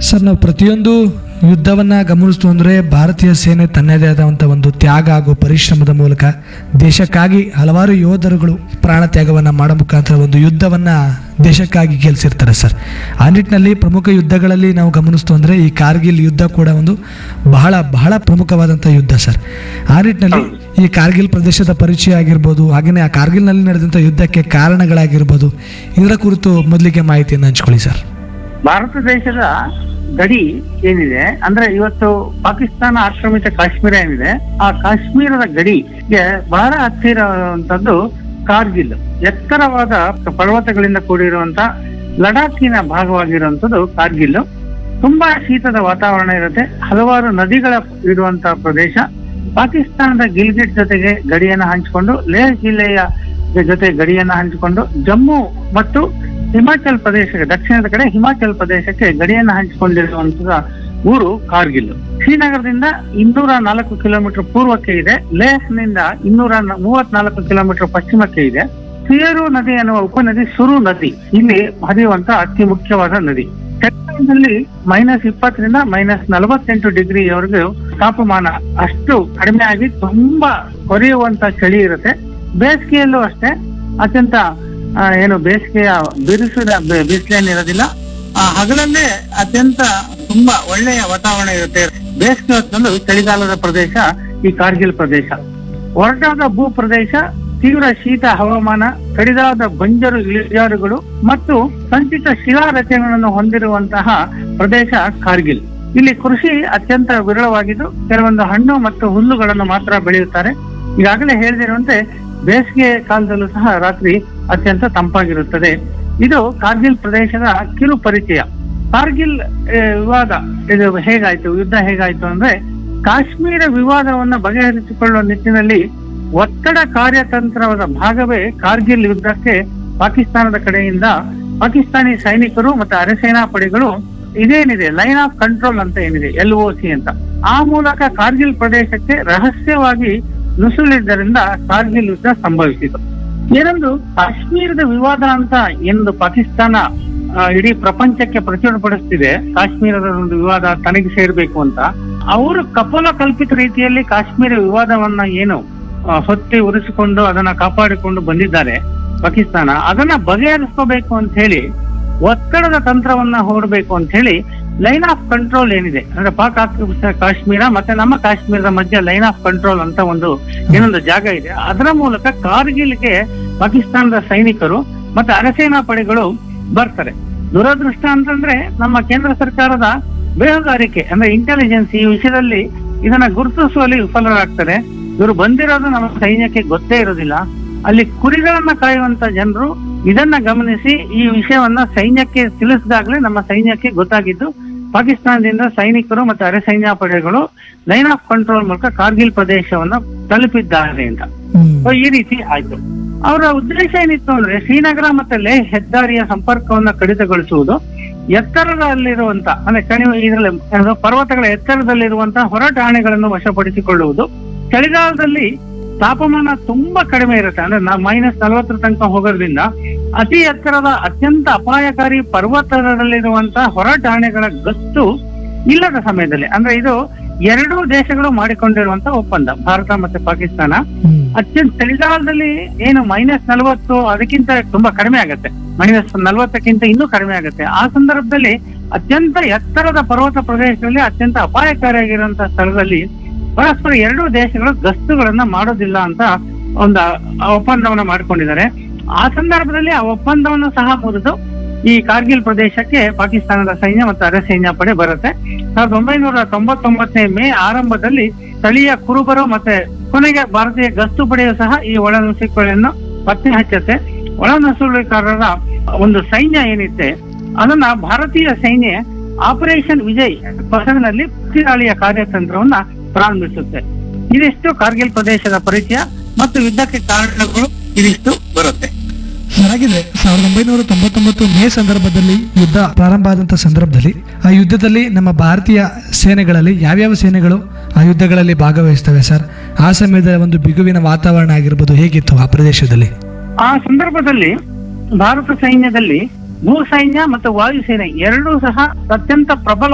sir ನಾವು ಪ್ರತಿಯೊಂದು ಯುದ್ಧವನ್ನ ಗಮನಿಸ್ತು ಅಂದ್ರೆ ಭಾರತೀಯ ಸೇನೆ ತನ್ನದೇ ಆದಂಥ ಒಂದು ತ್ಯಾಗ ಹಾಗೂ ಪರಿಶ್ರಮದ ಮೂಲಕ ದೇಶಕ್ಕಾಗಿ ಹಲವಾರು ಯೋಧರುಗಳು ಪ್ರಾಣ ತ್ಯಾಗವನ್ನ ಮಾಡೋ ಮುಖಾಂತರ ಒಂದು ಯುದ್ಧವನ್ನ ದೇಶಕ್ಕಾಗಿ ಗೆಲ್ಸಿರ್ತಾರೆ ಸರ್ ಆ ನಿಟ್ಟಿನಲ್ಲಿ ಪ್ರಮುಖ ಯುದ್ಧಗಳಲ್ಲಿ ನಾವು ಗಮನಿಸ್ತು ಅಂದ್ರೆ ಈ ಕಾರ್ಗಿಲ್ ಯುದ್ಧ ಕೂಡ ಒಂದು ಬಹಳ ಬಹಳ ಪ್ರಮುಖವಾದಂಥ ಯುದ್ಧ ಸರ್ ಆ ನಿಟ್ಟಿನಲ್ಲಿ ಈ ಕಾರ್ಗಿಲ್ ಪ್ರದೇಶದ ಪರಿಚಯ ಆಗಿರ್ಬೋದು ಹಾಗೆಯೇ ಆ ಕಾರ್ಗಿಲ್ನಲ್ಲಿ ನಡೆದಂಥ ಯುದ್ಧಕ್ಕೆ ಕಾರಣಗಳಾಗಿರ್ಬೋದು ಇದರ ಕುರಿತು ಮೊದಲಿಗೆ ಮಾಹಿತಿಯನ್ನು ಹಂಚ್ಕೊಳ್ಳಿ ಸರ್ ಭಾರತ ದೇಶದ ಗಡಿ ಏನಿದೆ ಅಂದ್ರೆ ಇವತ್ತು ಪಾಕಿಸ್ತಾನ ಆಕ್ರಮಿತ ಕಾಶ್ಮೀರ ಏನಿದೆ ಆ ಕಾಶ್ಮೀರದ ಗಡಿಗೆ ಬಹಳ ಹತ್ತಿರ ಇರುವಂತದ್ದು ಕಾರ್ಗಿಲ್ ಎತ್ತರವಾದ ಪರ್ವತಗಳಿಂದ ಕೂಡಿರುವಂತ ಲಡಾಖಿನ ಭಾಗವಾಗಿರುವಂತದ್ದು ಕಾರ್ಗಿಲ್ ತುಂಬಾ ಶೀತದ ವಾತಾವರಣ ಇರುತ್ತೆ ಹಲವಾರು ನದಿಗಳ ಇರುವಂತಹ ಪ್ರದೇಶ ಪಾಕಿಸ್ತಾನದ ಗಿಲ್ಗಿಟ್ ಜೊತೆಗೆ ಗಡಿಯನ್ನ ಹಂಚಿಕೊಂಡು ಲೇಹ್ ಜಿಲ್ಲೆಯ ಜೊತೆ ಗಡಿಯನ್ನ ಹಂಚಿಕೊಂಡು ಜಮ್ಮು ಮತ್ತು ಹಿಮಾಚಲ್ ಪ್ರದೇಶಕ್ಕೆ ದಕ್ಷಿಣದ ಕಡೆ ಹಿಮಾಚಲ್ ಪ್ರದೇಶಕ್ಕೆ ಗಡಿಯನ್ನ ಹಂಚಿಕೊಂಡಿರುವಂತಹ ಊರು ಕಾರ್ಗಿಲ್ ಶ್ರೀನಗರದಿಂದ ಇನ್ನೂರ ನಾಲ್ಕು ಕಿಲೋಮೀಟರ್ ಪೂರ್ವಕ್ಕೆ ಇದೆ ಲೇಹ್ನಿಂದ ಇನ್ನೂರ ನ- ಮೂವತ್ನಾಲ್ಕು ಕಿಲೋಮೀಟರ್ ಪಶ್ಚಿಮಕ್ಕೆ ಇದೆ ಸಿಯರು ನದಿ ಅನ್ನುವ ಉಪನದಿ ಸುರು ನದಿ ಇಲ್ಲಿ ಹರಿಯುವಂತ ಅತಿ ಮುಖ್ಯವಾದ ನದಿ ಸೆಪ್ಟೆಂಬರ್ನಲ್ಲಿ ಮೈನಸ್ ಇಪ್ಪತ್ತರಿಂದ ಮೈನಸ್ ನಲವತ್ತೆಂಟು ಡಿಗ್ರಿವರೆಗೂ ತಾಪಮಾನ ಅಷ್ಟು ಕಡಿಮೆ ಆಗಿ ತುಂಬಾ ಕೊರೆಯುವಂತ ಚಳಿ ಇರುತ್ತೆ ಬೇಸಿಗೆಯಲ್ಲೂ ಅಷ್ಟೇ ಅತ್ಯಂತ ಆ, ಏನು ಬೇಸಿಗೆಯ ಬಿರುಸಿನ ಬೆ- ಬಿಸಿಲೇನಿರೋದಿಲ್ಲ ಆ ಹಗಲಲ್ಲೇ ಅತ್ಯಂತ ತುಂಬಾ ಒಳ್ಳೆಯ ವಾತಾವರಣ ಇರುತ್ತೆ ಬೇಸಿಗೆ ಹೊತ್ತಂದು ಚಳಿಗಾಲದ ಪ್ರದೇಶ ಈ ಕಾರ್ಗಿಲ್ ಪ್ರದೇಶ ಒರಟಾದ ಭೂ ಪ್ರದೇಶ ತೀವ್ರ ಶೀತ ಹವಾಮಾನ ಕಡಿದಾದ ಬಂಜರು ಇಳಿಜಾರುಗಳು ಮತ್ತು ಸಂಚಿತ ಶಿಲಾ ರಚನೆಗಳನ್ನು ಹೊಂದಿರುವಂತಹ ಪ್ರದೇಶ ಕಾರ್ಗಿಲ್ ಇಲ್ಲಿ ಕೃಷಿ ಅತ್ಯಂತ ವಿರಳವಾಗಿದ್ದು ಕೆಲವೊಂದು ಹಣ್ಣು ಮತ್ತು ಹುಲ್ಲುಗಳನ್ನು ಮಾತ್ರ ಬೆಳೆಯುತ್ತಾರೆ ಈಗಾಗಲೇ ಹೇಳಿದಿರುವಂತೆ ಬೇಸಿಗೆ ಕಾಲದಲ್ಲೂ ಸಹ ರಾತ್ರಿ ಅತ್ಯಂತ ತಂಪಾಗಿರುತ್ತದೆ ಇದು ಕಾರ್ಗಿಲ್ ಪ್ರದೇಶದ ಕಿರು ಪರಿಚಯ ಕಾರ್ಗಿಲ್ ಆ, ವಿವಾದ ಇದು ಹೇಗಾಯ್ತು ಯುದ್ಧ ಹೇಗಾಯ್ತು ಅಂದ್ರೆ ಕಾಶ್ಮೀರ ವಿವಾದವನ್ನು ಬಗೆಹರಿಸಿಕೊಳ್ಳುವ ನಿಟ್ಟಿನಲ್ಲಿ ಒತ್ತಡ ಕಾರ್ಯತಂತ್ರದ ಭಾಗವೇ ಕಾರ್ಗಿಲ್ ಯುದ್ಧಕ್ಕೆ ಪಾಕಿಸ್ತಾನದ ಕಡೆಯಿಂದ ಪಾಕಿಸ್ತಾನಿ ಸೈನಿಕರು ಮತ್ತು ಅರೆಸೇನಾ ಪಡೆಗಳು ಇದೇನಿದೆ ಲೈನ್ ಆಫ್ ಕಂಟ್ರೋಲ್ ಅಂತ ಏನಿದೆ ಎಲ್ ಒ ಸಿ ಅಂತ ಆ ಮೂಲಕ ಕಾರ್ಗಿಲ್ ಪ್ರದೇಶಕ್ಕೆ ರಹಸ್ಯವಾಗಿ ನುಸುಳಿದ್ದರಿಂದ ಕಾರ್ಗಿಲ್ ಯುದ್ಧ ಸಂಭವಿಸಿತು ಏನೊಂದು ಕಾಶ್ಮೀರದ ವಿವಾದ ಅಂತ ಎಂದು ಪಾಕಿಸ್ತಾನ ಆ, ಇಡೀ ಪ್ರಪಂಚಕ್ಕೆ ಪ್ರಚುರಪಡಿಸ್ತಿದೆ ಕಾಶ್ಮೀರದ ಒಂದು ವಿವಾದ ತನಗೆ ಸೇರ್ಬೇಕು ಅಂತ ಅವರು ಕಪೋಲ ಕಲ್ಪಿತ ರೀತಿಯಲ್ಲಿ ಕಾಶ್ಮೀರ ವಿವಾದವನ್ನ ಏನು ಆ, ಹೊತ್ತಿ ಉರಿಸಿಕೊಂಡು ಅದನ್ನ ಕಾಪಾಡಿಕೊಂಡು ಬಂದಿದ್ದಾರೆ ಪಾಕಿಸ್ತಾನ ಅದನ್ನ ಬಗೆಹರಿಸ್ಕೋಬೇಕು ಅಂತ ಹೇಳಿ ಒತ್ತಡದ ತಂತ್ರವನ್ನ ಹೂಡಬೇಕು ಅಂತ ಹೇಳಿ ಲೈನ್ ಆಫ್ ಕಂಟ್ರೋಲ್ ಏನಿದೆ ಅಂದ್ರೆ ಪಾಕ್ ಆಕ್ರಮಿತ ಕಾಶ್ಮೀರ ಮತ್ತೆ ನಮ್ಮ ಕಾಶ್ಮೀರದ ಮಧ್ಯೆ ಲೈನ್ ಆಫ್ ಕಂಟ್ರೋಲ್ ಅಂತ ಒಂದು ಏನೊಂದು ಜಾಗ ಇದೆ ಅದರ ಮೂಲಕ ಕಾರ್ಗಿಲ್ಗೆ ಪಾಕಿಸ್ತಾನದ ಸೈನಿಕರು ಮತ್ತೆ ಅರೆಸೇನಾ ಪಡೆಗಳು ಬರ್ತಾರೆ ದುರದೃಷ್ಟ ಅಂತಂದ್ರೆ ನಮ್ಮ ಕೇಂದ್ರ ಸರ್ಕಾರದ ಬೇಹುಗಾರಿಕೆ ಅಂದ್ರೆ ಇಂಟೆಲಿಜೆನ್ಸ್ ಈ ವಿಷಯದಲ್ಲಿ ಇದನ್ನ ಗುರುತಿಸುವಲ್ಲಿ ವಿಫಲರಾಗ್ತಾರೆ ಇವರು ಬಂದಿರೋದು ನಮ್ಮ ಸೈನ್ಯಕ್ಕೆ ಗೊತ್ತೇ ಇರೋದಿಲ್ಲ ಅಲ್ಲಿ ಕುರಿಗಳನ್ನ ಕಾಯುವಂತ ಜನರು ಇದನ್ನ ಗಮನಿಸಿ ಈ ವಿಷಯವನ್ನ ಸೈನ್ಯಕ್ಕೆ ತಿಳಿಸಿದಾಗಲೇ ನಮ್ಮ ಸೈನ್ಯಕ್ಕೆ ಗೊತ್ತಾಗಿದ್ದು ಪಾಕಿಸ್ತಾನದಿಂದ ಸೈನಿಕರು ಮತ್ತು ಅರೆ ಸೈನ್ಯ ಪಡೆಗಳು ಲೈನ್ ಆಫ್ ಕಂಟ್ರೋಲ್ ಮೂಲಕ ಕಾರ್ಗಿಲ್ ಪ್ರದೇಶವನ್ನ ತಲುಪಿದ್ದಾರೆ ಅಂತ ಸೊ ಈ ರೀತಿ ಆಯ್ತು ಅವರ ಉದ್ದೇಶ ಏನಿತ್ತು ಅಂದ್ರೆ ಶ್ರೀನಗರ ಮತ್ತೆ ಲೇಹ್ ಹೆದ್ದಾರಿಯ ಸಂಪರ್ಕವನ್ನ ಕಡಿತಗೊಳಿಸುವುದು ಎತ್ತರದಲ್ಲಿರುವಂತ ಅಂದ್ರೆ ಕಣಿವೆ ಇದರಲ್ಲಿ ಏನು ಪರ್ವತಗಳ ಎತ್ತರದಲ್ಲಿರುವಂತಹ ಹೊರ ಠಾಣೆಗಳನ್ನು ವಶಪಡಿಸಿಕೊಳ್ಳುವುದು ಚಳಿಗಾಲದಲ್ಲಿ ತಾಪಮಾನ ತುಂಬಾ ಕಡಿಮೆ ಇರುತ್ತೆ ಅಂದ್ರೆ ಮೈನಸ್ ನಲವತ್ತರ ತನಕ ಹೋಗೋದ್ರಿಂದ ಅತಿ ಎತ್ತರದ ಅತ್ಯಂತ ಅಪಾಯಕಾರಿ ಪರ್ವತದಲ್ಲಿರುವಂತಹ ಹೊರ ಠಾಣೆಗಳ ಗಸ್ತು ಇಲ್ಲದ ಸಮಯದಲ್ಲಿ ಅಂದ್ರೆ ಇದು ಎರಡೂ ದೇಶಗಳು ಮಾಡಿಕೊಂಡಿರುವಂತ ಒಪ್ಪಂದ ಭಾರತ ಮತ್ತೆ ಪಾಕಿಸ್ತಾನ ಅತ್ಯಂತ ಚಳಿಗಾಲದಲ್ಲಿ ಏನು ಮೈನಸ್ ನಲವತ್ತು ಅದಕ್ಕಿಂತ ತುಂಬಾ ಕಡಿಮೆ ಆಗುತ್ತೆ ಮೈನಸ್ ನಲವತ್ತಕ್ಕಿಂತ ಇನ್ನೂ ಕಡಿಮೆ ಆಗುತ್ತೆ ಆ ಸಂದರ್ಭದಲ್ಲಿ ಅತ್ಯಂತ ಎತ್ತರದ ಪರ್ವತ ಪ್ರದೇಶದಲ್ಲಿ ಅತ್ಯಂತ ಅಪಾಯಕಾರಿಯಾಗಿರುವಂತಹ ಸ್ಥಳದಲ್ಲಿ ಪರಸ್ಪರ ಎರಡೂ ದೇಶಗಳು ಗಸ್ತುಗಳನ್ನ ಮಾಡೋದಿಲ್ಲ ಅಂತ ಒಂದು ಆ ಒಪ್ಪಂದವನ್ನ ಮಾಡ್ಕೊಂಡಿದ್ದಾರೆ ಆ ಸಂದರ್ಭದಲ್ಲಿ ಆ ಒಪ್ಪಂದವನ್ನು ಸಹ ಮುರಿದು ಈ ಕಾರ್ಗಿಲ್ ಪ್ರದೇಶಕ್ಕೆ ಪಾಕಿಸ್ತಾನದ ಸೈನ್ಯ ಮತ್ತು ಅರೆ ಸೈನ್ಯ ಪಡೆ ಬರುತ್ತೆ ಸಾವಿರದ ಒಂಬೈನೂರ ತೊಂಬತ್ತೊಂಬತ್ತನೇ ಮೇ ಆರಂಭದಲ್ಲಿ ಸ್ಥಳೀಯ ಕುರುಬರು ಮತ್ತೆ ಕೊನೆಗೆ ಭಾರತೀಯ ಗಸ್ತು ಪಡೆಯು ಸಹ ಈ ಒಳನುಸುಳಿಕೆಯನ್ನು ಪತ್ತೆ ಹಚ್ಚುತ್ತೆ ಒಳನುಸುಳಿಕಾರರ ಒಂದು ಸೈನ್ಯ ಏನಿತ್ತೆ ಅದನ್ನ ಭಾರತೀಯ ಸೈನ್ಯ ಆಪರೇಷನ್ ವಿಜಯ್ ಪಸರಿನಲ್ಲಿ ಪ್ರತಿದಾಳಿಯ ಕಾರ್ಯತಂತ್ರವನ್ನ ಪ್ರಾರಂಭಿಸುತ್ತೆ ಇದಿಷ್ಟು ಕಾರ್ಗಿಲ್ ಪ್ರದೇಶದ ಪರಿಚಯ ಮತ್ತು ಯುದ್ಧಕ್ಕೆ ಕಾರಣಗಳು ಇದಿಷ್ಟು ಬರುತ್ತೆ ಹಾಗಿದೆ ಸಾವಿರದ ಒಂಬೈನೂರ ತೊಂಬತ್ತೊಂಬತ್ತು ಮೇ ಸಂದರ್ಭದಲ್ಲಿ ಯುದ್ಧ ಪ್ರಾರಂಭ ಆದಂಥ ಸಂದರ್ಭದಲ್ಲಿ ಆ ಯುದ್ಧದಲ್ಲಿ ನಮ್ಮ ಭಾರತೀಯ ಸೇನೆಗಳಲ್ಲಿ ಯಾವ್ಯಾವ ಸೇನೆಗಳು ಆ ಯುದ್ಧಗಳಲ್ಲಿ ಭಾಗವಹಿಸ್ತವೆ ಸರ್ ಆ ಸಮಯದ ಒಂದು ಬಿಗುವಿನ ವಾತಾವರಣ ಆಗಿರ್ಬೋದು ಹೇಗಿತ್ತು ಆ ಪ್ರದೇಶದಲ್ಲಿ ಆ ಸಂದರ್ಭದಲ್ಲಿ ಭಾರತ ಸೈನ್ಯದಲ್ಲಿ ಭೂ ಸೈನ್ಯ ಮತ್ತು ವಾಯು ಸೇನೆ ಎರಡೂ ಸಹ ಅತ್ಯಂತ ಪ್ರಬಲ